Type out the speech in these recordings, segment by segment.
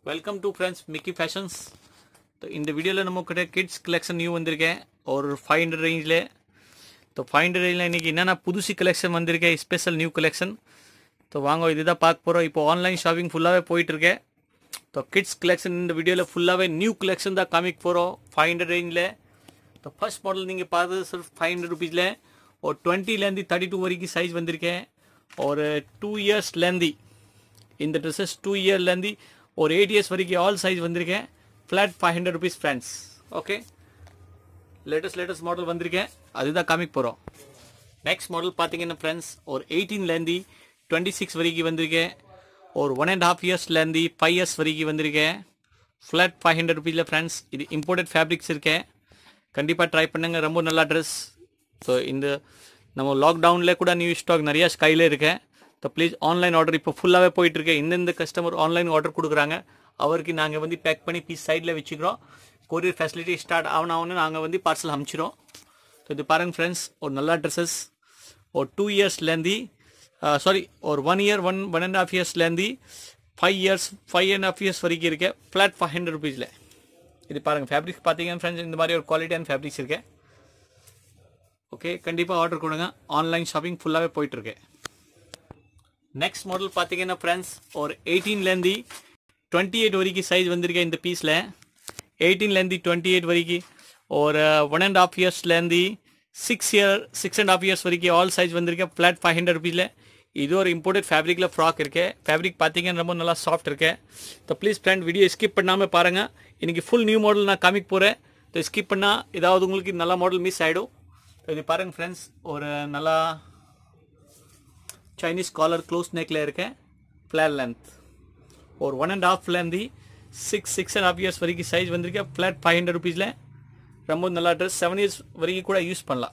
welcome to friends Mickey fashions இந்த வீடியோவில் நம்ம கிட்ட கிட்ஸ் கலெக்ஷன் நியூ வந்திருக்கேன் ஒரு ஃபைவ் ஹண்ட்ரட் ரேஞ்சில் ஸோ ஃபைவ் ஹண்ட்ரட் ரேஞ்சில் இன்றைக்கி என்னென்ன புதுசு கலெக்ஷன் வந்திருக்கேன் ஸ்பெஷல் நியூ கலெக்ஷன் ஸோ வாங்க இதுதான் பார்க்க போகிறோம் இப்போ ஆன்லைன் ஷாப்பிங் ஃபுல்லாகவே போயிட்டுருக்கேன் ஸோ கிட்ஸ் கலெக்ஷன் இந்த வீடியோவில் ஃபுல்லாகவே நியூ கலெக்ஷன் தான் காமிக்க போகிறோம் ஃபைவ் ஹண்ட்ரட் ரேஞ்சில் ஸோ ஃபர்ஸ்ட் மாடல் நீங்கள் பார்த்தது சார் ஃபைவ் ஹண்ட்ரட் ருபீஸில் ஒரு டுவெண்ட்டிலேருந்து தேர்ட்டி டூ வரைக்கும் சைஸ் வந்திருக்கேன் ஒரு டூ இயர்ஸ்லேருந்து இந்த ட்ரெஸ்ஸஸ் டூ இயர்லேருந்து ஒரு எயிட் இயர்ஸ் வரைக்கும் ஆல் சைஸ் வந்திருக்கேன் flat five hundred rupees friends okay latest latest model வந்திருக்கேன் அதுதான் காமிக்க போகிறோம் நெக்ஸ்ட் மாடல் பார்த்தீங்கன்னா ஃப்ரெண்ட்ஸ் ஒரு எயிட்டீன்லேருந்து டுவெண்ட்டி சிக்ஸ் வரைக்கும் வந்திருக்கேன் ஒரு ஒன் அண்ட் ஹாஃப் இயர்ஸ்லேருந்து ஃபைவ் இயர்ஸ் வரைக்கும் வந்திருக்கேன் ஃப்ளாட் ஃபைவ் ஹண்ட்ரட் ருபீஸில் ஃப்ரெண்ட்ஸ் இது இம்போர்ட்டட் ஃபேப்ரிக்ஸ் இருக்கேன் கண்டிப்பாக ட்ரை பண்ணுங்க ரொம்ப நல்ல ட்ரெஸ் ஸோ இந்த நம்ம லாக்டவுனில் கூட நியூ ஸ்டாக் நிறைய ஸ்கையில் இருக்கேன் ஸோ ப்ளீஸ் ஆன்லைன் ஆர்டர் இப்போ ஃபுல்லாகவே போயிட்டுருக்கேன் இந்தந்த கஸ்டமர் ஆன்லைன் ஆர்டர் கொடுக்குறாங்க அவருக்கு நாங்கள் வந்து பேக் பண்ணி பீஸ் சைடில் வச்சுக்கிறோம் கொரியர் ஃபெசிலிட்டி ஸ்டார்ட் ஆகணும்னு நாங்கள் வந்து பார்சல் அனுப்பிச்சிடும் ஸோ இது பாருங்கள் ஃப்ரெண்ட்ஸ் ஒரு நல்ல ட்ரெஸ்ஸஸ் ஒரு டூ இயர்ஸ்லேருந்து சாரி ஒரு one year one one and half இயர்ஸ்லேருந்து five years five and half years வரைக்கும் இருக்கேன் ஃப்ளாட் ஃபைவ் ஹண்ட்ரட் ருபீஸில் இது பாருங்கள் ஃபேப்ரிக்ஸ் பார்த்தீங்கன்னா ஃப்ரெண்ட்ஸ் இந்த மாதிரி ஒரு குவாலிட்டியான ஃபேப்ரிக்ஸ் இருக்கேன் ஓகே கண்டிப்பாக ஆர்டர் கொடுங்க ஆன்லைன் ஷாப்பிங் ஃபுல்லாகவே போயிட்டுருக்கு நெக்ஸ்ட் மாடல் பார்த்தீங்கன்னா ஃப்ரெண்ட்ஸ் ஒரு எயிட்டீன்லேருந்து டுவெண்ட்டி எயிட் வரைக்கும் சைஸ் வந்திருக்கேன் இந்த பீஸில் எயிட்டீன்லேருந்து டுவெண்ட்டி எயிட் வரைக்கும் ஒரு ஒன் அண்ட் ஹாஃப் இயர்ஸ்லேருந்து six year six and half years வரைக்கும் ஆல் சைஸ் வந்திருக்கேன் ஃப்ளாட் ஃபைவ் ஹண்ட்ரட் ருபீஸில் இது ஒரு இம்போர்ட்டட் ஃபேப்ரிக்கில் ஃப்ராக் இருக்கு ஃபேப்ரிக் பார்த்தீங்கன்னா ரொம்ப நல்லா சாஃப்ட் இருக்கு so please friend video skip பண்ணாமல் பாருங்கள் இன்றைக்கி ஃபுல் நியூ மாடல் நான் காமிக்க போகிறேன் ஸோ ஸ்கிப் பண்ணால் ஏதாவது உங்களுக்கு நல்ல மாடல் மிஸ் ஆகிடும் இது பாருங்கள் ஃப்ரெண்ட்ஸ் ஒரு நல்லா சைனீஸ் காலர் க்ளோஸ் நெக்கில் இருக்கேன் ஃப்ளாட் லென்த் ஒரு ஒன் அண்ட் ஹாஃப்லேருந்து six six and half years வரைக்கும் சைஸ் வந்திருக்கேன் ஃப்ளாட் ஃபைவ் ஹண்ட்ரட் ருபீஸில் ரொம்ப நல்லா ட்ரெஸ் செவன் இயர்ஸ் வரைக்கும் கூட யூஸ் பண்ணலாம்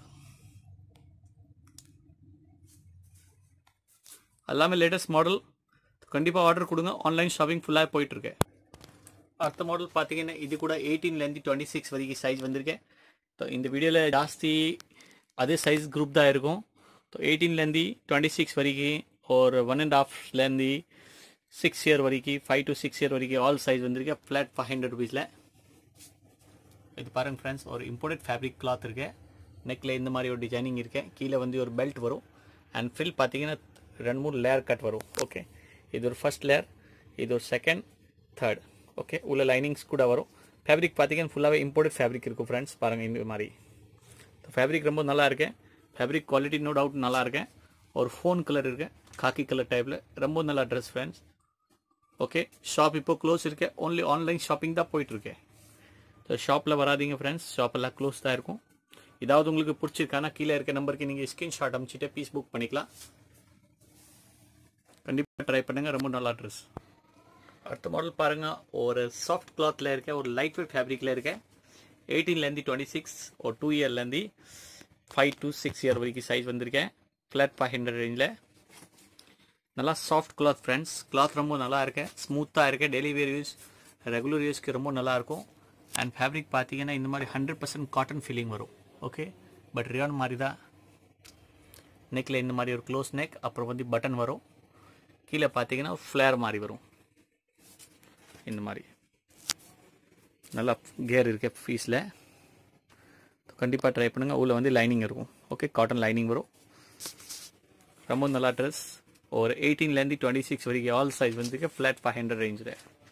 எல்லாமே லேட்டஸ்ட் மாடல் கண்டிப்பாக ஆர்டர் கொடுங்க ஆன்லைன் ஷாப்பிங் ஃபுல்லாக போயிட்டுருக்கு அடுத்த மாடல் பார்த்தீங்கன்னா இது கூட எயிட்டீன்லேருந்து டுவெண்ட்டி சிக்ஸ் வரைக்கும் சைஸ் வந்திருக்கேன் ஸோ இந்த வீடியோவில் ஜாஸ்தி அதே சைஸ் குரூப் தான் இருக்கும் ஸோ எயிட்டீன்லேருந்து டுவெண்ட்டி சிக்ஸ் வரைக்கும் ஒரு ஒன் அண்ட் ஹாஃப்லேருந்து சிக்ஸ் இயர் வரைக்கும் ஃபைவ் டு சிக்ஸ் இயர் வரைக்கும் ஆல் சைஸ் வந்திருக்கேன் ஃப்ளாட் ஃபைவ் ஹண்ட்ரட் ருபீஸில் இது பாருங்கள் ஃப்ரெண்ட்ஸ் ஒரு இம்போர்ட்டட் ஃபேப்ரிக் கிளாத் இருக்கு நெக்கில் இந்த மாதிரி ஒரு டிசைனிங் இருக்கு கீழே வந்து ஒரு பெல்ட் வரும் அண்ட் ஃபில் பார்த்தீங்கன்னா ரெண்டு மூணு லேயர் கட் வரும் ஓகே இது ஒரு ஃபர்ஸ்ட் லேயர் இது ஒரு செகண்ட் தேர்ட் ஓகே உள்ள லைனிங்ஸ் கூட வரும் ஃபேப்ரிக் பார்த்தீங்கன்னா ஃபுல்லாகவே இம்போர்ட்டட் ஃபேப்ரிக் இருக்கும் ஃப்ரெண்ட்ஸ் பாருங்கள் இந்த மாதிரி ஃபேப்ரிக் ரொம்ப நல்லா இருக்கேன் ஃபேப்ரிக் குவாலிட்டி நோ டவுட் நல்லா இருக்கேன் ஒரு ஃபோன் கலர் இருக்கு காக்கி கலர் டைப்பில் ரொம்ப நல்லா ட்ரெஸ் ஃப்ரெண்ட்ஸ் ஓகே ஷாப் இப்போ க்ளோஸ் இருக்கு ஓன்லி ஆன்லைன் ஷாப்பிங் தான் போயிட்டுருக்கேன் ஸோ ஷாப்பில் வராதிங்க ஃப்ரெண்ட்ஸ் ஷாப்பெல்லாம் க்ளோஸ் தான் இருக்கும் ஏதாவது உங்களுக்கு பிடிச்சிருக்கானா கீழே இருக்க நம்பருக்கு நீங்கள் ஸ்க்ரீன்ஷாட் அனுப்பிச்சிட்டு பீஸ் புக் பண்ணிக்கலாம் கண்டிப்பாக ட்ரை பண்ணுங்கள் ரொம்ப நல்லா ட்ரெஸ் அடுத்த மாடல் பாருங்கள் ஒரு சாஃப்ட் கிளாத்தில் இருக்க ஒரு லைட் வெயிட் ஃபேப்ரிக்கில் இருக்க எயிட்டீன்லேருந்து டுவெண்ட்டி சிக்ஸ் ஒரு டூ இயர்லேருந்து ஃபைவ் டு சிக்ஸ் இயர் வரைக்கும் சைஸ் வந்திருக்கேன் ஃப்ளாட் ஃபைவ் ஹண்ட்ரட் ரேஞ்சில் நல்லா சாஃப்ட் கிளாத் ஃப்ரெண்ட்ஸ் கிளாத் ரொம்ப நல்லா இருக்கேன் ஸ்மூத்தாக இருக்கேன் டெய்லி வேர் யூஸ் ரெகுலர் யூஸ்க்கு ரொம்ப நல்லாயிருக்கும் அண்ட் ஃபேப்ரிக் பார்த்தீங்கன்னா இந்த மாதிரி ஹண்ட்ரட் பர்சன்ட் காட்டன் ஃபீலிங் வரும் ஓகே பட் ரியான் மாதிரி தான் நெக்கில் இந்த மாதிரி ஒரு க்ளோஸ் நெக் அப்புறம் வந்து பட்டன் வரும் கீழே பார்த்தீங்கன்னா ஃப்ளேர் மாதிரி வரும் இந்த மாதிரி நல்லா கேர் இருக்க ஃபீஸில் கண்டிப்பாக ட்ரை பண்ணுங்கள் உள்ள வந்து லைனிங் இருக்கும் ஓகே காட்டன் லைனிங் வரும் ரொம்ப நல்லா ட்ரெஸ் ஒரு எயிட்டீன்லேருந்து டுவெண்ட்டி சிக்ஸ் வரைக்கும் ஆல் சைஸ் வந்து ஃப்ளாட் ஃபைவ் ஹண்ட்ரட் ரேஞ்சில்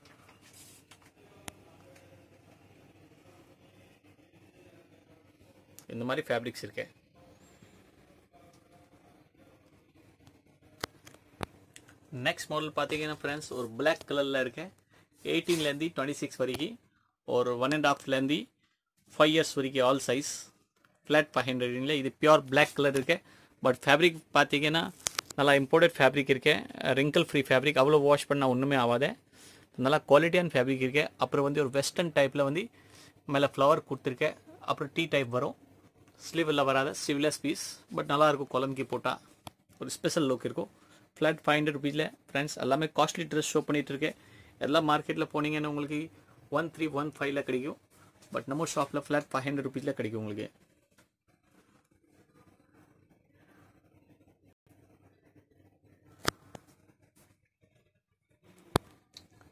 இந்த மாதிரி ஃபேப்ரிக்ஸ் இருக்கு நெக்ஸ்ட் மாடல் பார்த்தீங்கன்னா ஃப்ரெண்ட்ஸ் ஒரு பிளாக் கலரில் இருக்கு எயிட்டீன்லேருந்து டுவெண்ட்டி சிக்ஸ் வரைக்கும் ஒரு ஒன் அண்ட் ஹாஃப்லேருந்து ஃபைவ் இயர்ஸ் வரைக்கும் ஆல் சைஸ் ஃப்ளாட் ஃபைவ் ஹண்ட்ரட்ல இது பியூர் பிளாக் கலர் இருக்கு பட் ஃபேப்ரிக் பார்த்தீங்கன்னா நல்லா இம்போர்ட்டட் ஃபேப்ரிக் இருக்கு ரிங்கிள் ஃப்ரீ ஃபேப்ரிக் அவ்வளோ வாஷ் பண்ணால் ஒன்றுமே ஆகாது நல்லா குவாலிட்டியான ஃபேப்ரிக் இருக்கு அப்புறம் வந்து ஒரு வெஸ்டர்ன் டைப்பில் வந்து மேலே ஃப்ளவர் கொடுத்துருக்கேன் அப்புறம் டீ டைப் வரும் ஸ்லீவ் எல்லாம் வராத ஸ்லீவ்லெஸ் பீஸ் பட் நல்லாயிருக்கும் குழம்புக்கு போட்டால் ஒரு ஸ்பெஷல் லுக் இருக்கும் ஃப்ளாட் ஃபைவ் ஹண்ட்ரட் ருபீஸில் ஃப்ரெண்ட்ஸ் எல்லாமே காஸ்ட்லி ட்ரெஸ் ஷோ பண்ணிகிட்டு இருக்கேன் எல்லா மார்க்கெட்டில் போனீங்கன்னா உங்களுக்கு ஒன் த்ரீ ஒன் ஃபைவ்ல கிடைக்கும் பட் நம்ம ஷாப்பில் ஃப்ளாட் ஃபைவ் ஹண்ட்ரட் ருபீஸில் கிடைக்கும் உங்களுக்கு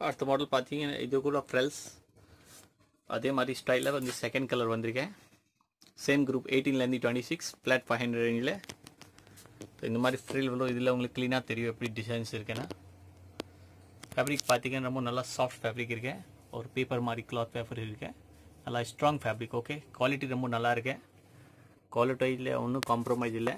அடுத்த மாடல் பார்த்தீங்கன்னா இது கூட ஃப்ரெல்ஸ் அதே மாதிரி ஸ்டைலில் வந்து செகண்ட் கலர் வந்திருக்கேன் சேம் குரூப் எயிட்டீன்லேருந்து twenty six flat five hundred ரேஞ்சில் இந்த மாதிரி ஃப்ரில் வரும் இதில் உங்களுக்கு க்ளீனாக தெரியும் எப்படி டிசைன்ஸ் இருக்குன்னா ஃபேப்ரிக் பார்த்தீங்கன்னா ரொம்ப நல்லா சாஃப்ட் ஃபேப்ரிக் இருக்கேன் ஒரு பேப்பர் மாதிரி கிளாத் பேப்பர் இருக்கேன் நல்லா ஸ்ட்ராங் ஃபேப்ரிக் ஓகே குவாலிட்டி ரொம்ப நல்லா இருக்கேன் குவாலிட்டியில் ஒன்றும் காம்ப்ரமைஸ் இல்லை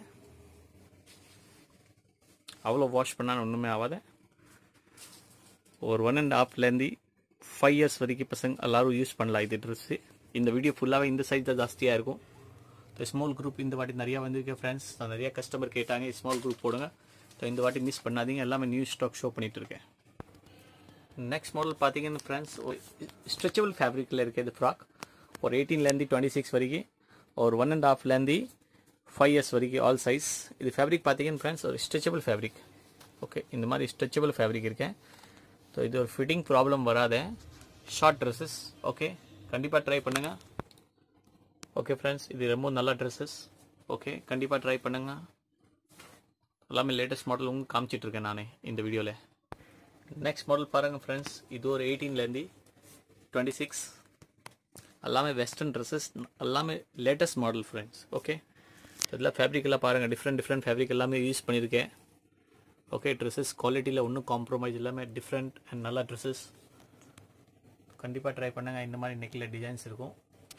அவ்வளோ வாஷ் பண்ணால் ஒன்றுமே ஆகாது ஒரு ஒன் அண்ட் ஹாஃப்லேருந்து ஃபைவ் இயர்ஸ் வரைக்கும் பசங்க எல்லாரும் யூஸ் பண்ணலாம் இது ட்ரெஸ்ஸு இந்த வீடியோ ஃபுல்லாகவே இந்த சைஸ் தான் ஜாஸ்தியாக இருக்கும் ஸ்மால் குரூப் இந்த வாட்டி நிறையா வந்திருக்கு ஃப்ரெண்ட்ஸ் நான் நிறையா கஸ்டமர் கேட்டாங்க ஸ்மால் குரூப் போடுங்க ஸோ இந்த வாட்டி மிஸ் பண்ணாதீங்க எல்லாமே நியூ ஸ்டாக் ஷோ பண்ணிட்டு இருக்கேன் நெக்ஸ்ட் மாடல் பார்த்தீங்கன்னா ஃப்ரெண்ட்ஸ் ஸ்ட்ரெச்சபிள் ஃபேப்ரிக்கில் இருக்குது இது ஃப்ராக் ஒரு எயிட்டீன்லேருந்து டுவெண்ட்டி சிக்ஸ் வரைக்கும் ஒரு ஒன் அண்ட் ஹாஃப்லேருந்து ஃபைவ் இயர்ஸ் வரைக்கும் ஆல் சைஸ் இது ஃபேப்ரிக் பார்த்தீங்கன்னா ஃப்ரெண்ட்ஸ் ஒரு ஸ்ட்ரெச்சபிள் ஃபேப்ரிக் ஓகே இந்த மாதிரி ஸ்ட்ரெச்சபிள் ஃபேப்ரிக் இருக்கேன் ஸோ இது ஒரு ஃபிட்டிங் ப்ராப்ளம் வராது ஷார்ட் ட்ரெஸ்ஸஸ் ஓகே கண்டிப்பாக ட்ரை பண்ணுங்கள் ஓகே ஃப்ரெண்ட்ஸ் இது ரொம்ப நல்ல ட்ரெஸ்ஸஸ் ஓகே கண்டிப்பாக ட்ரை பண்ணுங்கள் எல்லாமே லேட்டஸ்ட் மாடல் உங்களுக்கு காமிச்சிட்டு இருக்கேன் நானே இந்த வீடியோவில் நெக்ஸ்ட் மாடல் பாருங்கள் ஃப்ரெண்ட்ஸ் இது ஒரு எயிட்டீன்லேருந்து டுவெண்ட்டி சிக்ஸ் எல்லாமே வெஸ்டர்ன் ட்ரெஸ்ஸஸ் எல்லாமே லேட்டஸ்ட் மாடல் ஃப்ரெண்ட்ஸ் ஓகே இதில் ஃபேப்ரிக் எல்லாம் பாருங்கள் டிஃப்ரெண்ட் டிஃப்ரெண்ட் ஃபேப்ரிக் எல்லாமே யூஸ் பண்ணியிருக்கேன் ஓகே ட்ரெஸ்ஸஸ் குவாலிட்டியில் ஒன்றும் காம்ப்ரமைஸ் இல்லாமல் டிஃப்ரெண்ட் அண்ட் நல்ல ட்ரெஸ்ஸஸ் கண்டிப்பாக ட்ரை பண்ணுங்க இந்த மாதிரி நெக்கில் டிசைன்ஸ் இருக்கும்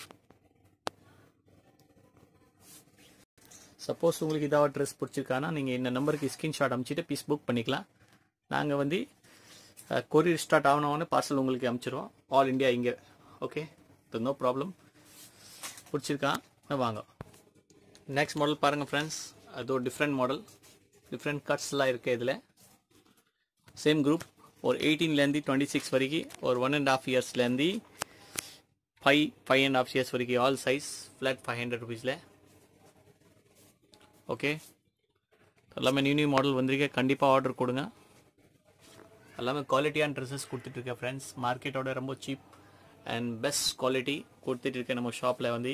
சப்போஸ் உங்களுக்கு இதாவது ட்ரெஸ் பிடிச்சிருக்கானா நீங்கள் இந்த நம்பருக்கு ஸ்க்ரீன்ஷாட் அனுப்பிச்சிட்டு பீஸ் புக் பண்ணிக்கலாம் நாங்கள் வந்து கொரியர் ஸ்டார்ட் ஆகணும்னு பார்சல் உங்களுக்கு அனுப்பிச்சிருவோம் ஆல் இந்தியா இங்கே ஓகே நோ ப்ராப்ளம் பிடிச்சிருக்கான் வாங்க நெக்ஸ்ட் மாடல் பாருங்கள் ஃப்ரெண்ட்ஸ் அது ஒரு டிஃப்ரெண்ட் மாடல் டிஃப்ரெண்ட் கட்ஸ்லாம் இருக்குது இதில் சேம் குரூப் ஒரு எயிட்டீன்லேருந்து டுவெண்ட்டி சிக்ஸ் வரைக்கும் ஒரு ஒன் அண்ட் ஆஃப் இயர்ஸ்லேருந்து five five and half years வரைக்கும் all size flat five hundred ருபீஸில் ஓகே எல்லாமே நியூ நியூ மாடல் வந்திருக்கு கண்டிப்பாக ஆர்டர் கொடுங்க எல்லாமே குவாலிட்டியான ட்ரெஸ்ஸஸ் கொடுத்துட்ருக்கேன் ஃப்ரெண்ட்ஸ் மார்க்கெட்டோட ரொம்ப சீப் அண்ட் பெஸ்ட் குவாலிட்டி கொடுத்துட்ருக்கேன் நம்ம ஷாப்பில் வந்து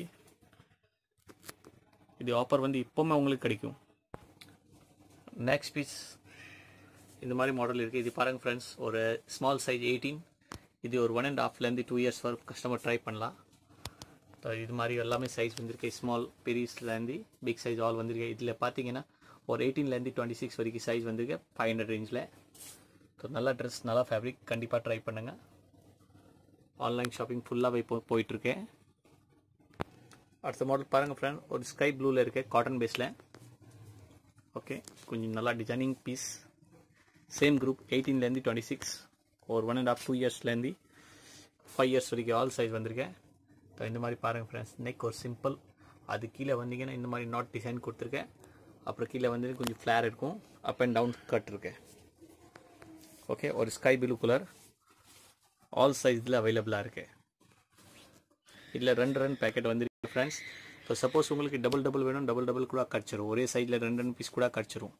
இது ஆஃபர் வந்து இப்போவுமே உங்களுக்கு கிடைக்கும் நெக்ஸ்ட் பீஸ் இந்த மாதிரி மாடல் இருக்குது இது பாருங்கள் ஃப்ரெண்ட்ஸ் ஒரு ஸ்மால் சைஸ் எயிட்டீன் இது ஒரு ஒன் அண்ட் ஹாஃப்லேருந்து டூ இயர்ஸ் வரை கஸ்டமர் ட்ரை பண்ணலாம் இது மாதிரி எல்லாமே சைஸ் வந்திருக்கு ஸ்மால் பெரியஸ்லேருந்து பிக் சைஸ் ஆல் வந்திருக்கு இதில் பார்த்தீங்கன்னா ஒரு எயிட்டீன்லேருந்து டுவெண்ட்டி சிக்ஸ் வரைக்கும் சைஸ் வந்திருக்கு ஃபைவ் ஹண்ட்ரட் ரேஞ்சில் ஸோ நல்ல ட்ரெஸ் நல்லா ஃபேப்ரிக் கண்டிப்பாக ட்ரை பண்ணுங்கள் ஆன்லைன் ஷாப்பிங் ஃபுல்லாகவே போ போயிட்டுருக்கேன் அடுத்த மாடல் பாருங்கள் ஃப்ரெண்ட் ஒரு ஸ்கை ப்ளூவில் இருக்குது காட்டன் பேஸில் ஓகே கொஞ்சம் நல்லா டிசைனிங் பீஸ் சேம் குரூப் எயிட்டீன்லேருந்து டுவெண்ட்டி சிக்ஸ் ஒரு ஒன் அண்ட் ஆஃப் டூ இயர்ஸ்லேருந்து ஃபைவ் இயர்ஸ் வரைக்கும் ஆல் சைஸ் வந்திருக்கேன் ஸோ இந்த மாதிரி பாருங்கள் ஃப்ரெண்ட்ஸ் நெக் ஒரு சிம்பிள் அது கீழே வந்தீங்கன்னா இந்த மாதிரி நாட் டிசைன் கொடுத்துருக்கேன் அப்புறம் கீழே வந்து கொஞ்சம் ஃப்ளேர் இருக்கும் அப் அண்ட் டவுன் கட் இருக்கேன் ஓகே ஒரு ஸ்கை ப்ளூ கலர் ஆல் சைஸில் அவைலபிளாக இருக்கு இதில் ரெண்டு ரெண்டு பேக்கெட் வந்துருக்கு ஃப்ரெண்ட்ஸ் ஸோ சப்போஸ் உங்களுக்கு டபுள் டபுள் வேணும் டபுள் டபுள் கூட கிடச்சிரும் ஒரே சைடில் ரெண்டு ரெண்டு பீஸ் கூட கிடச்சிரும்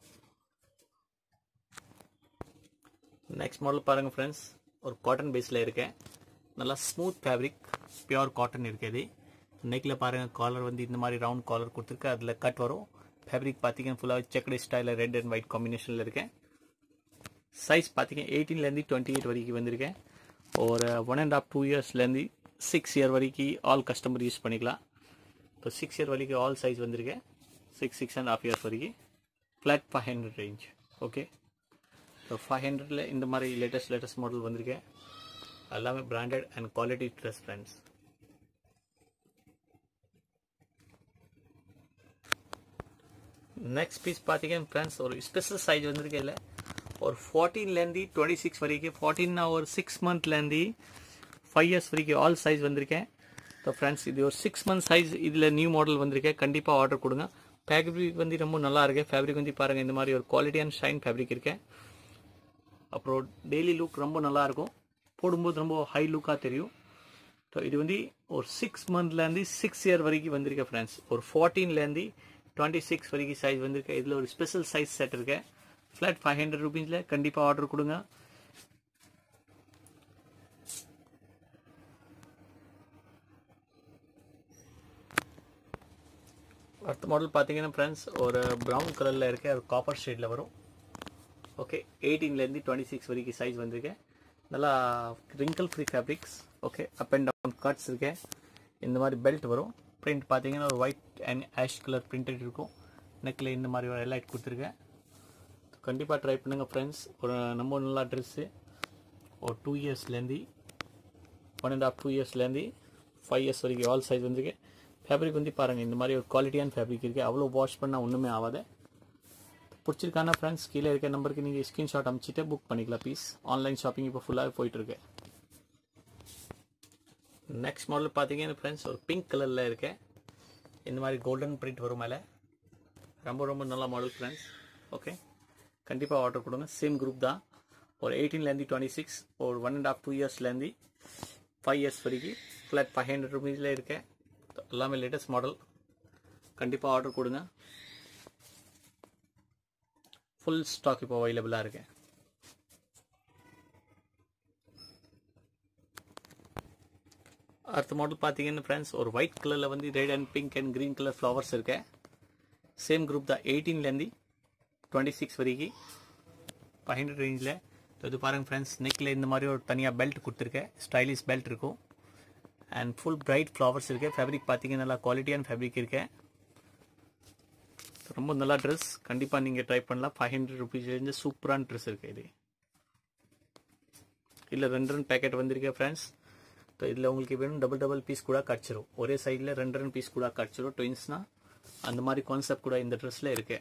நெக்ஸ்ட் மாடல் பாருங்கள் ஃப்ரெண்ட்ஸ் ஒரு காட்டன் பேஸில் இருக்கேன் நல்லா ஸ்மூத் ஃபேப்ரிக் பியோர் காட்டன் இருக்குது நெக்கில் பாருங்கள் காலர் வந்து இந்த மாதிரி ரவுண்ட் காலர் கொடுத்துருக்கு அதில் கட் வரும் ஃபேப்ரிக் பார்த்தீங்கன்னா ஃபுல்லாக செக்கடு ஸ்டைலில் ரெட் அண்ட் ஒயிட் காம்பினேஷனில் இருக்கேன் சைஸ் பார்த்தீங்கன்னா எயிட்டீன்லேருந்து டுவெண்ட்டி எயிட் வரைக்கும் வந்திருக்கேன் ஒரு ஒன் அண்ட் ஆஃப் டூ இயர்ஸ்லேருந்து சிக்ஸ் இயர் வரைக்கும் ஆல் கஸ்டமர் யூஸ் பண்ணிக்கலாம் இப்போ சிக்ஸ் இயர் வரைக்கும் ஆல் சைஸ் வந்திருக்கேன் six six and half years வரைக்கும் flat five hundred range okay so five ஹண்ட்ரடில் இந்த மாதிரி லேட்டஸ்ட் லேட்டஸ்ட் மாடல் வந்திருக்கேன் எல்லாமே branded and quality dress friends next piece பார்த்தீங்கன்னா ஃப்ரெண்ட்ஸ் ஒரு ஸ்பெஷல் சைஸ் வந்திருக்கு இதில் ஒரு ஃபோர்டீன்லேருந்து டுவெண்ட்டி சிக்ஸ் வரைக்கும் ஃபோர்டீன்னா ஒரு சிக்ஸ் மந்த்லேருந்து ஃபைவ் இயர்ஸ் வரைக்கும் ஆல் சைஸ் வந்திருக்கேன் ஸோ ஃப்ரெண்ட்ஸ் இது ஒரு சிக்ஸ் மந்த் சைஸ் இதில் நியூ மாடல் வந்திருக்கேன் கண்டிப்பாக ஆர்டர் கொடுங்க ஃபேப்ரிக் வந்து ரொம்ப நல்லா இருக்கு ஃபேப்ரிக் வந்து பாருங்கள் இந்த மாதிரி ஒரு குவாலிட்டியான ஷைன் ஃபேப்ரிக் இருக்கேன் அப்புறம் டெய்லி லுக் ரொம்ப நல்லா இருக்கும் போடும்போது ரொம்ப ஹை லுக்காக தெரியும் ஸோ இது வந்து ஒரு சிக்ஸ் மந்த்லேருந்து சிக்ஸ் இயர் வரைக்கும் வந்திருக்கேன் ஃப்ரெண்ட்ஸ் ஒரு ஃபோர்டீன்லேருந்து டுவெண்ட்டி சிக்ஸ் வரைக்கும் சைஸ் வந்திருக்கு இதில் ஒரு ஸ்பெஷல் சைஸ் செட் இருக்கு ஃப்ளாட் ஃபைவ் ஹண்ட்ரட் ருபீஸில் கண்டிப்பாக ஆர்டர் கொடுங்க அடுத்த மாடல் பார்த்தீங்கன்னா ஃப்ரெண்ட்ஸ் ஒரு ப்ரௌன் கலரில் இருக்க ஒரு காப்பர் ஷேடில் வரும் ஓகே எயிட்டீன்லேருந்து டுவெண்ட்டி சிக்ஸ் வரைக்கும் சைஸ் வந்திருக்கு நல்லா wrinkle free fabrics okay up and down cuts இருக்கு இந்த மாதிரி பெல்ட் வரும் பிரிண்ட் பார்த்தீங்கன்னா ஒரு white and ash colour printed இருக்கும் நெக்கில் இந்த மாதிரி ஒரு ஹைலைட் கொடுத்துருக்கேன் கண்டிப்பாக ட்ரை பண்ணுங்கள் ஃப்ரெண்ட்ஸ் ஒரு நம்ம நல்லா ட்ரெஸ்ஸு ஒரு டூ இயர்ஸ்லேருந்து ஒன் அண்ட் ஆஃப் டூ இயர்ஸ்லேருந்து ஃபைவ் இயர்ஸ் வரைக்கும் ஆல் சைஸ் வந்துருக்கு ஃபேப்ரிக் வந்து பாருங்கள் இந்த மாதிரி ஒரு குவாலிட்டியான ஃபேப்ரிக் இருக்குது அவ்வளோ வாஷ் பண்ணால் ஒன்றுமே ஆகாது பிடிச்சிருக்கான ஃப்ரெண்ட்ஸ் கீழே இருக்க நம்பருக்கு நீங்கள் ஸ்க்ரீன்ஷாட் அனுப்பிச்சிட்டு புக் பண்ணிக்கலாம் ப்ளீஸ் ஆன்லைன் ஷாப்பிங் இப்போ ஃபுல்லாகவே போயிட்டுருக்கு நெக்ஸ்ட் மாடல் பார்த்தீங்கன்னா ஃப்ரெண்ட்ஸ் ஒரு பிங்க் கலரில் இருக்கு இந்த மாதிரி கோல்டன் பிரிண்ட் வரும் மேலே ரொம்ப ரொம்ப நல்ல மாடல் ஃப்ரெண்ட்ஸ் ஓகே கண்டிப்பாக ஆர்டர் கொடுங்க சேம் குரூப் தான் ஒரு எயிட்டீன்லேருந்து டுவெண்ட்டி சிக்ஸ் ஒரு ஒன் அண்ட் ஆஃப் டூ இயர்ஸ்லேருந்து ஃபைவ் இயர்ஸ் வரைக்கும் ஃப்ளாட் ஃபைவ் ஹண்ட்ரட் ருபீஸில் இருக்கேன் எல்லாமே லேட்டஸ்ட் மாடல் கண்டிப்பாக ஆர்டர் கொடுங்க ஃபுல் ஸ்டாக் இப்போ அவைலபிளாக இருக்கு அடுத்த மாடல் பார்த்தீங்கன்னா ஃப்ரெண்ட்ஸ் ஒரு ஒயிட் கலரில் வந்து red and pink and green colour flowers இருக்கு சேம் குரூப் தான் எயிட்டீன்லேருந்து டுவெண்ட்டி சிக்ஸ் வரைக்கும் ஃபைவ் ஹண்ட்ரட் ரேஞ்சில் இது பாருங்கள் ஃப்ரெண்ட்ஸ் நெக்கில் இந்த மாதிரி ஒரு தனியாக பெல்ட் கொடுத்துருக்கேன் ஸ்டைலிஷ் பெல்ட் இருக்கும் அண்ட் ஃபுல் பிரைட் ஃப்ளவர்ஸ் இருக்கு ஃபேப்ரிக் பார்த்தீங்கன்னா நல்லா குவாலிட்டியான ஃபேப்ரிக் இருக்கு ரொம்ப நல்லா ட்ரெஸ் கண்டிப்பாக நீங்கள் ட்ரை பண்ணலாம் ஃபைவ் ஹண்ட்ரட் ருபீஸ்லேருந்து சூப்பரான ட்ரெஸ் இருக்குது இது இல்லை ரெண்டு ரெண்டு பேக்கெட் வந்திருக்கு ஃப்ரெண்ட்ஸ் இதில் உங்களுக்கு வேணும் டபுள் டபுள் பீஸ் கூட கிடச்சிரும் ஒரே சைடில் ரெண்டு ரெண்டு பீஸ் கூட கிடச்சிரும் ட்வின்ஸ்னா அந்த மாதிரி கான்செப்ட் கூட இந்த ட்ரெஸ்ஸில் இருக்கு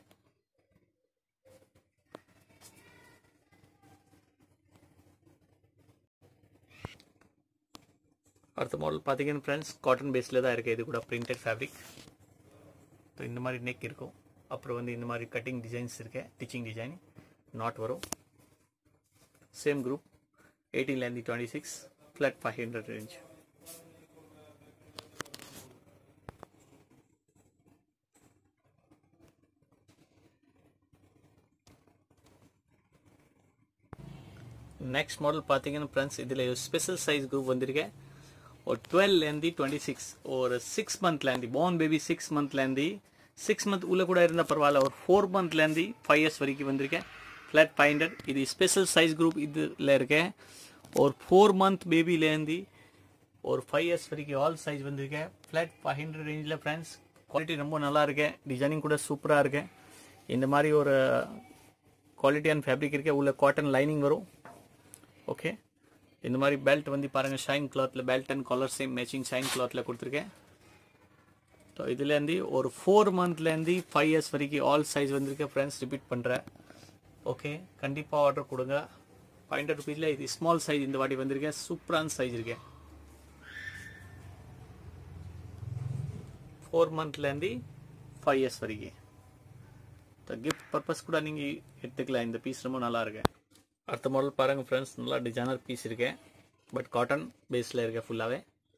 அடுத்த மாடல் பார்த்தீங்கன்னா ஃப்ரெண்ட்ஸ் காட்டன் பேஸில் தான் இருக்குது இது கூட பிரிண்டட் ஃபேப்ரிக் ஸோ இந்த மாதிரி நெக் இருக்கும் அப்புறம் வந்து இந்த மாதிரி கட்டிங் டிசைன்ஸ் இருக்கு டிச்சிங் டிசைன் நாட் வரும் சேம் குரூப் எயிட்டீன்லேருந்து twenty six flat five hundred range next model பார்த்தீங்கன்னா ஃப்ரெண்ட்ஸ் இதில் ஸ்பெஷல் சைஸ் குரூப் வந்திருக்கேன் ஒரு டுவெல்லேருந்து டுவெண்ட்டி சிக்ஸ் ஒரு சிக்ஸ் மந்த்லேருந்து பார்ன் பேபி சிக்ஸ் மந்த்லேருந்து சிக்ஸ் மந்த் உள்ள கூட இருந்தால் பரவாயில்ல ஒரு ஃபோர் மந்த்லேருந்து ஃபைவ் இயர்ஸ் வரைக்கும் வந்திருக்கேன் ஃப்ளாட் ஃபைவ் ஹண்ட்ரட் இது ஸ்பெஷல் சைஸ் குரூப் இதில் இருக்கேன் ஒரு ஃபோர் மந்த் பேபிலேருந்து ஒரு ஃபைவ் இயர்ஸ் வரைக்கும் ஆல் சைஸ் வந்திருக்கேன் ஃப்ளாட் ஃபைவ் ஹண்ட்ரட் ரேஞ்சில் ஃப்ரெண்ட்ஸ் குவாலிட்டி ரொம்ப நல்லா இருக்கேன் டிசைனிங் கூட சூப்பராக இருக்கேன் இந்த மாதிரி ஒரு குவாலிட்டியான ஃபேப்ரிக் இருக்கேன் உள்ள காட்டன் லைனிங் வரும் ஓகே இந்த மாதிரி பெல்ட் வந்து பாருங்கள் ஷைன் கிளாத்தில் belt and colour same matching shine கிளாத்தில் கொடுத்துருக்கேன் ஸோ இதுலேருந்து ஒரு ஃபோர் மந்த்லேருந்து ஃபைவ் இயர்ஸ் வரைக்கும் ஆல் சைஸ் வந்திருக்கேன் ஃப்ரெண்ட்ஸ் ரிப்பீட் பண்ணுறேன் ஓகே கண்டிப்பாக ஆர்டர் கொடுங்க ஃபைவ் ஹண்ட்ரட் ருபீஸில் இது ஸ்மால் சைஸ் இந்த வாட்டி வந்திருக்கேன் சூப்பரான சைஸ் இருக்கேன் ஃபோர் மந்த்லேருந்து ஃபைவ் இயர்ஸ் வரைக்கும் கிஃப்ட் பர்பஸ் கூட நீங்கள் எடுத்துக்கலாம் இந்த பீஸ் ரொம்ப நல்லா இருக்கு அடுத்த மாடல் பாருங்கள் ஃப்ரெண்ட்ஸ் நல்லா டிசைனர் பீஸ் இருக்கேன் பட் காட்டன் பேஸில் இருக்க ஃபுல்லாகவே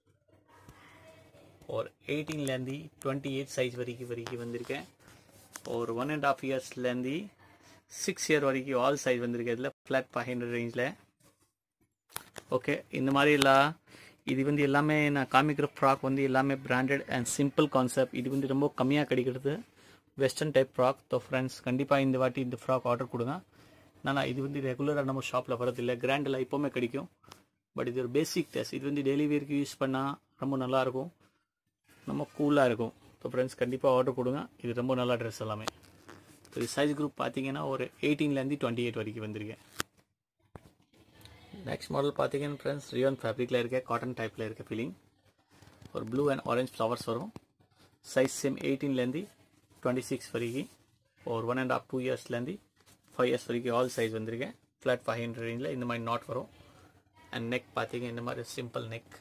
ஒரு எயிட்டீன்லேருந்து டுவெண்ட்டி எயிட் சைஸ் வரைக்கும் வரைக்கும் வந்திருக்கேன் ஒரு ஒன் அண்ட் ஆஃப் இயர்ஸ்லேருந்து சிக்ஸ் இயர் வரைக்கும் ஆல் சைஸ் வந்திருக்கு இதில் ஃப்ளாட் ஃபைவ் ஹண்ட்ரட் ரேஞ்சில் ஓகே இந்த மாதிரி எல்லாம் இது வந்து எல்லாமே நான் காமிக்கிற ஃப்ராக் வந்து எல்லாமே பிராண்டட் அண்ட் சிம்பிள் கான்செப்ட் இது வந்து ரொம்ப கம்மியாக கிடைக்கிறது western type frock so friends கண்டிப்பாக இந்த வாட்டி இந்த ஃப்ராக் ஆர்டர் கொடுங்க நான் இது வந்து ரெகுலராக நம்ம ஷாப்பில் வரதில்லை கிராண்டில் எப்போவுமே கிடைக்கும் பட் இது ஒரு பேசிக் டெஸ்ட் இது வந்து டெய்லி வேருக்கு யூஸ் பண்ணால் ரொம்ப நல்லாயிருக்கும் நம்ம கூலாக இருக்கும் ஸோ ஃப்ரெண்ட்ஸ் கண்டிப்பாக ஆர்டர் கொடுங்க இது ரொம்ப நல்ல ட்ரெஸ் எல்லாமே இது சைஸ் குரூப் பார்த்தீங்கன்னா ஒரு எயிட்டீன்லேருந்து டுவெண்ட்டி எயிட் வரைக்கும் வந்திருக்கேன் நெக்ஸ்ட் மாடல் பார்த்தீங்கன்னா ஃப்ரெண்ட்ஸ் ரியான் ஃபேப்ரிக்கில் இருக்க காட்டன் டைப்பில் இருக்க ஃபீலிங் ஒரு ப்ளூ அண்ட் ஆரஞ்ச் ஃப்ளவர்ஸ் வரும் சைஸ் சேம் எயிட்டீன்லேருந்து டுவெண்ட்டி சிக்ஸ் வரைக்கும் ஒரு ஒன் அண்ட் ஆஃப் டூ இயர்ஸ்லேருந்து ஃபைவ் இயர்ஸ் வரைக்கும் ஆல் சைஸ் வந்திருக்கேன் ஃப்ளாட் ஃபைவ் ஹண்ட்ரட் ரேஞ்சில் இந்த மாதிரி நாட் வரும் அண்ட் நெக் பார்த்தீங்க இந்த மாதிரி சிம்பிள் நெக்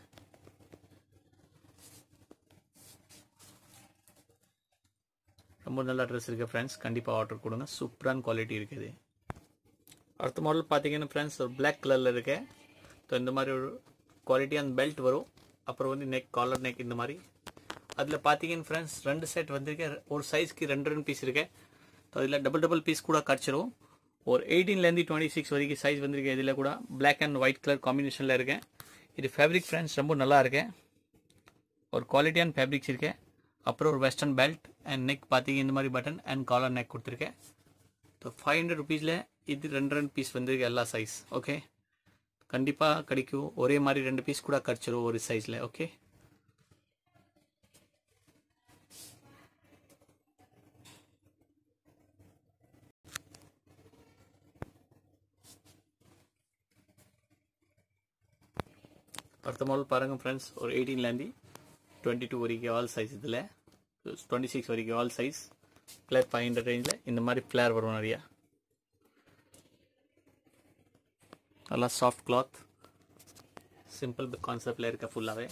ரொம்ப நல்ல ட்ரெஸ் இருக்குது ஃப்ரெண்ட்ஸ் கண்டிப்பாக ஆர்டர் கொடுங்க சூப்பரான குவாலிட்டி இருக்குது அடுத்த மாடல் பார்த்தீங்கன்னா ஃப்ரெண்ட்ஸ் ஒரு பிளாக் கலரில் இருக்கு ஸோ இந்த மாதிரி ஒரு குவாலிட்டியான பெல்ட் வரும் அப்புறம் வந்து நெக் காலர் நெக் இந்த மாதிரி அதில் பார்த்தீங்கன்னா ஃப்ரெண்ட்ஸ் ரெண்டு செட் வந்திருக்கு ஒரு சைஸ்க்கு ரெண்டு ரெண்டு பீஸ் இருக்கு ஸோ இதில் டபுள் டபுள் பீஸ் கூட கிடச்சிரும் ஒரு எயிட்டீன்லேருந்து டுவெண்ட்டி சிக்ஸ் வரைக்கும் சைஸ் வந்திருக்கு இதில் கூட பிளாக் அண்ட் ஒயிட் கலர் காம்பினேஷனில் இருக்கேன் இது ஃபேப்ரிக் ஃப்ரெண்ட்ஸ் ரொம்ப நல்லா இருக்கேன் ஒரு குவாலிட்டியான ஃபேப்ரிக்ஸ் இருக்கேன் அப்புறம் ஒரு வெஸ்டர்ன் பெல்ட் அண்ட் நெக் பார்த்தீங்க இந்த மாதிரி பட்டன் அண்ட் காலர் நெக் கொடுத்துருக்கேன் ஸோ ஃபைவ் ஹண்ட்ரட் ருபீஸில் இது ரெண்டு ரெண்டு பீஸ் வந்திருக்கு எல்லா சைஸ் ஓகே கண்டிப்பாக கிடைக்கும் ஒரே மாதிரி ரெண்டு பீஸ் கூட கிடச்சிரும் ஒரு சைஸில் ஓகே அடுத்த மாடல் பாருங்கள் ஃப்ரெண்ட்ஸ் ஒரு எயிட்டீன்லேருந்து டுவெண்ட்டி டூ வரைக்கும் ஆல் சைஸ் இதில் டுவெண்ட்டி சிக்ஸ் வரைக்கும் all size flare five hundred ரேஞ்சில் இந்த மாதிரி ஃப்ளேர் வரும் நிறையா நல்லா சாஃப்ட் கிளாத் சிம்பிள் கான்செப்டில் இருக்க ஃபுல்லாகவே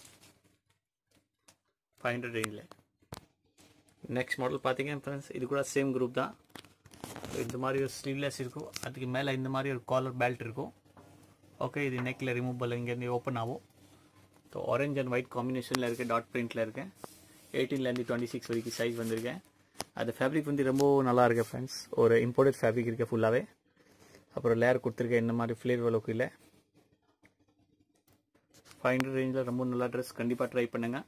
ஃபைவ் ஹண்ட்ரட் ரேஞ்சில் நெக்ஸ்ட் மாடல் பார்த்தீங்க ஃப்ரெண்ட்ஸ் இது கூட சேம் குரூப் தான் இந்த மாதிரி ஒரு ஸ்லீவ்லெஸ் இருக்கும் அதுக்கு மேலே இந்த மாதிரி ஒரு காலர் பெல்ட் இருக்கும் ஓகே இது நெக்கில் ரிமூவபிள் இங்கேருந்து ஓப்பன் ஆகும் ஸோ ஆரஞ்ச் அண்ட் ஒயிட் காம்பினேஷனில் இருக்குது டாட் பிரிண்டில் இருக்கேன் எயிட்டீன்லேருந்து டுவெண்ட்டி சிக்ஸ் வரைக்கும் சைஸ் வந்திருக்கேன் அது ஃபேப்ரிக் வந்து ரொம்ப நல்லா இருக்கு ஃப்ரெண்ட்ஸ் ஒரு இம்போர்ட்டட் ஃபேப்ரிக் இருக்குது ஃபுல்லாகவே அப்புறம் லேயர் கொடுத்துருக்கேன் இந்த மாதிரி ஃப்ளேவர் அளவுக்கு இல்லை ஃபைவ் ஹண்ட்ரட் ரேஞ்சில் ரொம்ப நல்லா ட்ரெஸ் கண்டிப்பாக ட்ரை பண்ணுங்கள்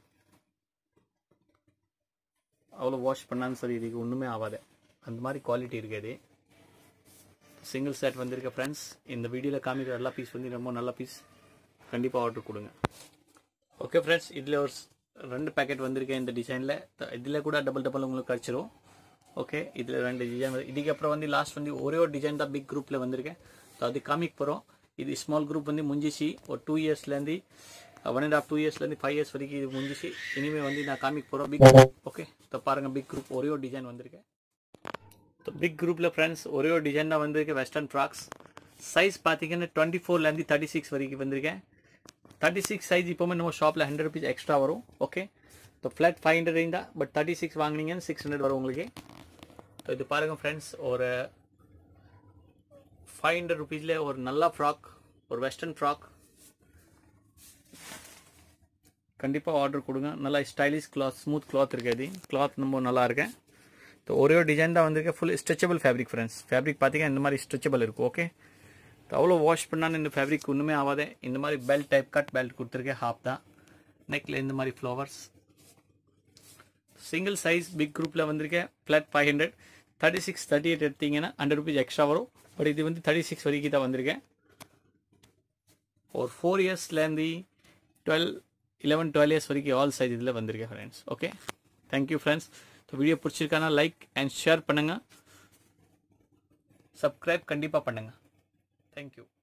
அவ்வளோ வாஷ் பண்ணாலும் சரி இதுக்கு ஒன்றுமே ஆகாது அந்த மாதிரி குவாலிட்டி இருக்குது சிங்கிள் செட் வந்திருக்க ஃப்ரெண்ட்ஸ் இந்த வீடியோவில் காமிக்கிற எல்லா பீஸ் வந்து ரொம்ப நல்ல பீஸ் கண்டிப்பாக ஆர்டர் கொடுங்க ஓகே ஃப்ரெண்ட்ஸ் இதில் ஒரு ரெண்டு பேக்கெட் வந்திருக்கேன் இந்த டிசைனில் இதில் கூட டபுள் டபுள் உங்களுக்கு கிடச்சிரும் ஓகே இதில் ரெண்டு டிசைன் இதுக்கப்புறம் வந்து லாஸ்ட் வந்து ஒரே ஒரு டிசைன் தான் பிக் குரூப்பில் வந்திருக்கேன் ஸோ அது காமிக்க போகிறோம் இது ஸ்மால் குரூப் வந்து முடிஞ்சிச்சு ஒரு டூ இயர்ஸ்லேருந்து ஒன் அண்ட் ஆஃப் டூ இயர்ஸ்லேருந்து ஃபைவ் இயர்ஸ் வரைக்கும் இது முடிஞ்சிச்சு இனிமேல் வந்து நான் காமிக்க போகிறோம் பிக் ஓகே இப்போ பாருங்கள் பிக் குரூப் ஒரே ஒரு டிசைன் வந்திருக்கேன் ஸோ பிக் குரூப்பில் ஃப்ரெண்ட்ஸ் ஒரே ஒரு டிசைன் தான் வந்திருக்கு வெஸ்டர்ன் ஃப்ராக்ஸ் சைஸ் பார்த்தீங்கன்னா டுவெண்ட்டி ஃபோர்லேருந்து தேர்ட்டி சிக்ஸ் வரைக்கும் வந்திருக்கேன் தேர்ட்டி சிக்ஸ் சைஸ் இப்போவுமே நம்ம ஷாப்பில் ஹண்ட்ரட் ருபீஸ் எக்ஸ்ட்ரா வரும் okay so flat five hundred range தான் பட் தேர்ட்டி சிக்ஸ் வாங்கினீங்கன்னு சிக்ஸ் ஹண்ட்ரட் வரும் உங்களுக்கு ஸோ இது பாருங்கள் ஃப்ரெண்ட்ஸ் ஒரு ஃபைவ் ஹண்ட்ரட் ருபீஸில் ஒரு நல்ல ஃப்ராக் ஒரு வெஸ்டர்ன் ஃப்ராக் கண்டிப்பாக ஆர்டர் கொடுங்க நல்லா ஸ்டைலிஷ் கிளாத் ஸ்மூத் கிளாத் இருக்குது கிளாத் ரொம்ப நல்லா இருக்கேன் ஸோ ஒரே ஒரு டிசைன் தான் வந்திருக்கு full stretchable fabric friends fabric பார்த்தீங்கன்னா இந்த மாதிரி ஸ்ட்ரெச்சபிள் இருக்கும் ஓகே அவ்வளோ வாஷ் பண்ணாலும் இந்த ஃபேப்ரிக் ஒன்றுமே ஆகாதே இந்த மாதிரி பெல்ட் டைப் கட் பெல்ட் கொடுத்துருக்கேன் ஹாஃப் தான் நெக்கில் இந்த மாதிரி ஃப்ளவர்ஸ் சிங்கிள் சைஸ் பிக் குரூப்பில் வந்திருக்கேன் flat five hundred thirty six thirty eight எடுத்தீங்கன்னா ஹண்ட்ரட் ருபீஸ் எக்ஸ்ட்ரா வரும் பட் இது வந்து தேர்ட்டி சிக்ஸ் வரைக்கும் தான் வந்திருக்கேன் ஒரு ஃபோர் இயர்ஸ்லேருந்து டுவெல் இலவன் டுவெல் இயர்ஸ் வரைக்கும் ஆல் சைஸ் இதில் வந்திருக்கேன் friends okay thank you friends so video பிடிச்சிருக்கானா லைக் அண்ட் ஷேர் பண்ணுங்கள் சப்ஸ்கிரைப் கண்டிப்பாக பண்ணுங்கள் தேங்க்யூ